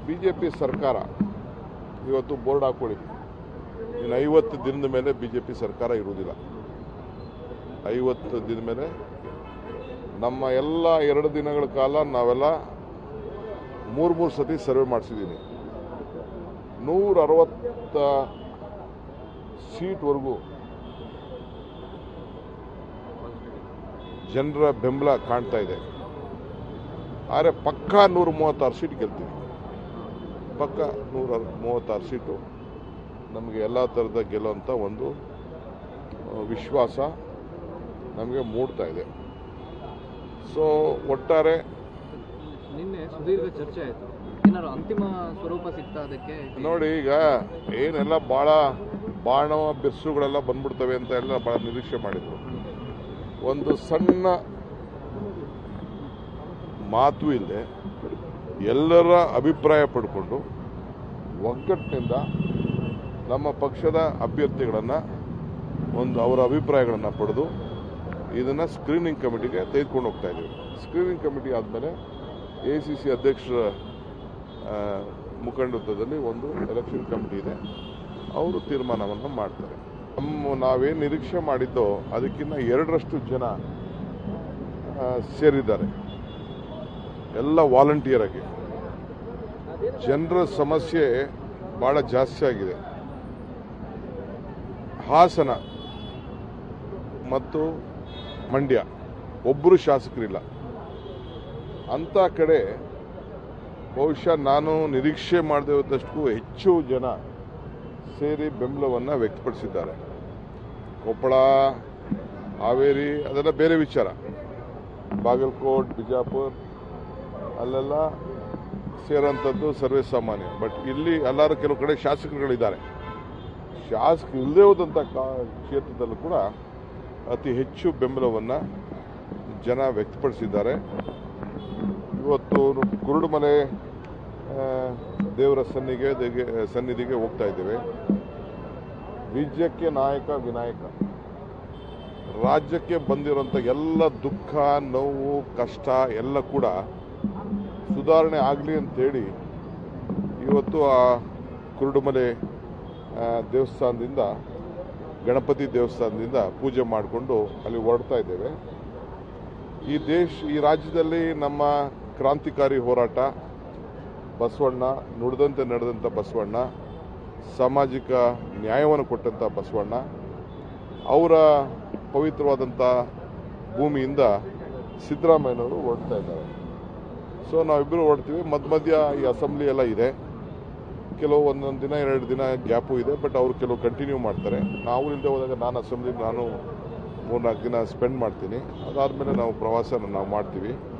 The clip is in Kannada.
ಬಿ ಜೆ ಪಿ ಸರ್ಕಾರ ಇವತ್ತು ಬೋರ್ಡ್ ಹಾಕೊಳ್ಳಿ ಇನ್ನು ಐವತ್ತು ದಿನದ ಮೇಲೆ ಬಿ ಜೆ ಪಿ ಸರ್ಕಾರ ಇರುವುದಿಲ್ಲ ಐವತ್ತು ದಿನದ ಮೇಲೆ ನಮ್ಮ ಎಲ್ಲ ಎರಡು ದಿನಗಳ ಕಾಲ ನಾವೆಲ್ಲ ಮೂರು ಮೂರು ಸತಿ ಸರ್ವೆ ಮಾಡಿಸಿದ್ದೀನಿ ನೂರ ಅರವತ್ತ ಸೀಟ್ವರೆಗೂ ಜನರ ಬೆಂಬಲ ಕಾಣ್ತಾ ಇದೆ ಆದರೆ ಪಕ್ಕಾ ನೂರ ಮೂವತ್ತಾರು ಸೀಟ್ ಗೆಲ್ತೀವಿ ಪಕ್ಕ ನೂರ ಮೂವತ್ತಾರು ಸೀಟು ನಮಗೆ ಎಲ್ಲ ಥರದ ಗೆಲ್ಲುವಂಥ ಒಂದು ಆ, ವಿಶ್ವಾಸ ನಮಗೆ ಮೂಡ್ತಾ ಇದೆ ಸೊ ಒಟ್ಟಾರೆ ನಿನ್ನೆ ಸುದೀರ್ಘ ಚರ್ಚೆ ಆಯಿತು ಏನಾದ್ರು ಅಂತಿಮ ಸ್ವರೂಪ ಸಿಗ್ತಾ ಅದಕ್ಕೆ ನೋಡಿ ಈಗ ಏನೆಲ್ಲ ಭಾಳ ಬಾಣವ ಬೆಸ್ಸುಗಳೆಲ್ಲ ಬಂದ್ಬಿಡ್ತವೆ ಅಂತ ಎಲ್ಲ ಭಾಳ ನಿರೀಕ್ಷೆ ಮಾಡಿದ್ರು ಒಂದು ಸಣ್ಣ ಮಾತು ಇಲ್ಲದೆ ಎಲ್ಲರ ಅಭಿಪ್ರಾಯ ಪಡ್ಕೊಂಡು ಒಗ್ಗಟ್ಟಿನಿಂದ ನಮ್ಮ ಪಕ್ಷದ ಅಭ್ಯರ್ಥಿಗಳನ್ನು ಒಂದು ಅವರ ಅಭಿಪ್ರಾಯಗಳನ್ನು ಪಡೆದು ಇದನ್ನು ಸ್ಕ್ರೀನಿಂಗ್ ಕಮಿಟಿಗೆ ತೆಗೆದುಕೊಂಡು ಹೋಗ್ತಾ ಇದ್ದೀವಿ ಸ್ಕ್ರೀನಿಂಗ್ ಕಮಿಟಿ ಆದಮೇಲೆ ಎ ಸಿ ಸಿ ಅಧ್ಯಕ್ಷರ ಆ, ಮುಖಂಡತ್ವದಲ್ಲಿ ಒಂದು ಎಲೆಕ್ಷನ್ ಕಮಿಟಿ ಇದೆ ಅವರು ತೀರ್ಮಾನವನ್ನು ಮಾಡ್ತಾರೆ ನಮ್ಮ ನಾವೇನು ನಿರೀಕ್ಷೆ ಮಾಡಿದ್ದೋ ಅದಕ್ಕಿಂತ ಎರಡರಷ್ಟು ಜನ ಆ, ಸೇರಿದ್ದಾರೆ ಎಲ್ಲ ವಾಲಂಟಿಯರ್ ಆಗಿ ಜನರ ಸಮಸ್ಯೆ ಭಾಳ ಜಾಸ್ತಿ ಆಗಿದೆ ಹಾಸನ ಮತ್ತು ಮಂಡ್ಯ ಒಬ್ಬರು ಶಾಸಕರಿಲ್ಲ ಅಂಥ ಕಡೆ ಬಹುಶಃ ನಾನು ನಿರೀಕ್ಷೆ ಮಾಡದೇ ಇದ್ದಷ್ಟು ಹೆಚ್ಚು ಜನ ಸೇರಿ ಬೆಂಬಲವನ್ನು ವ್ಯಕ್ತಪಡಿಸಿದ್ದಾರೆ ಕೊಪ್ಪಳ ಹಾವೇರಿ ಅದೆಲ್ಲ ಬೇರೆ ವಿಚಾರ ಬಾಗಲಕೋಟ್ ಬಿಜಾಪುರ್ ಅಲ್ಲೆಲ್ಲ ಸೇರೋಂಥದ್ದು ಸರ್ವೇ ಸಾಮಾನ್ಯ ಬಟ್ ಇಲ್ಲಿ ಎಲ್ಲರೂ ಕೆಲವು ಕಡೆ ಶಾಸಕರುಗಳಿದ್ದಾರೆ ಶಾಸಕ ಇಲ್ಲದೇ ಹೋದಂಥ ಕಾ ಕ್ಷೇತ್ರದಲ್ಲೂ ಕೂಡ ಅತಿ ಹೆಚ್ಚು ಬೆಂಬಲವನ್ನು ಜನ ವ್ಯಕ್ತಪಡಿಸಿದ್ದಾರೆ ಇವತ್ತು ಕುರುಡುಮಲೆ ಆ, ದೇವರ ಸನ್ನಿಗೆ ದೇಗೆ- ಸನ್ನಿಧಿಗೆ ಹೋಗ್ತಾ ಇದ್ದೇವೆ ವಿಜಯಕ್ಕೆ ನಾಯಕ ವಿನಾಯಕ ರಾಜ್ಯಕ್ಕೆ ಬಂದಿರುವಂಥ ಎಲ್ಲ ದುಃಖ ನೋವು ಕಷ್ಟ ಎಲ್ಲ ಕೂಡ ಸುಧಾರಣೆ ಆಗಲಿ ಅಂತೇಳಿ ಇವತ್ತು ಆ ಕುರುಡುಮಲೆ ಆ, ದೇವಸ್ಥಾನದಿಂದ ಗಣಪತಿ ದೇವಸ್ಥಾನದಿಂದ ಪೂಜೆ ಮಾಡಿಕೊಂಡು ಅಲ್ಲಿ ಹೊರಡ್ತಾ ಇದ್ದೇವೆ ಈ ದೇಶ ಈ ರಾಜ್ಯದಲ್ಲಿ ನಮ್ಮ ಕ್ರಾಂತಿಕಾರಿ ಹೋರಾಟ ಬಸವಣ್ಣ ನುಡಿದಂತೆ ನಡೆದಂಥ ಬಸವಣ್ಣ ಸಾಮಾಜಿಕ ನ್ಯಾಯವನ್ನು ಕೊಟ್ಟಂಥ ಬಸವಣ್ಣ ಅವರ ಪವಿತ್ರವಾದಂಥ ಭೂಮಿಯಿಂದ ಸಿದ್ದರಾಮಯ್ಯನವರು ಹೊರಡ್ತಾ ಇದ್ದಾರೆ ಸೊ ನಾವಿಬ್ಬರು ಹೊರಡ್ತೀವಿ ಮಧ್ಯ ಮಧ್ಯ ಈ ಅಸೆಂಬ್ಲಿ ಎಲ್ಲ ಇದೆ ಕೆಲವು ಒಂದೊಂದು ದಿನ ಎರಡು ದಿನ ಗ್ಯಾಪು ಇದೆ ಬಟ್ ಅವರು ಕೆಲವು ಕಂಟಿನ್ಯೂ ಮಾಡ್ತಾರೆ ನಾವು ಇಲ್ಲದೆ ಹೋದಾಗ ನಾನು ಅಸೆಂಬ್ಲಿ ನಾನು ಮೂರ್ನಾಲ್ಕು ದಿನ ಸ್ಪೆಂಡ್ ಮಾಡ್ತೀನಿ ಅದಾದಮೇಲೆ ನಾವು ಪ್ರವಾಸ ನಾವು ಮಾಡ್ತೀವಿ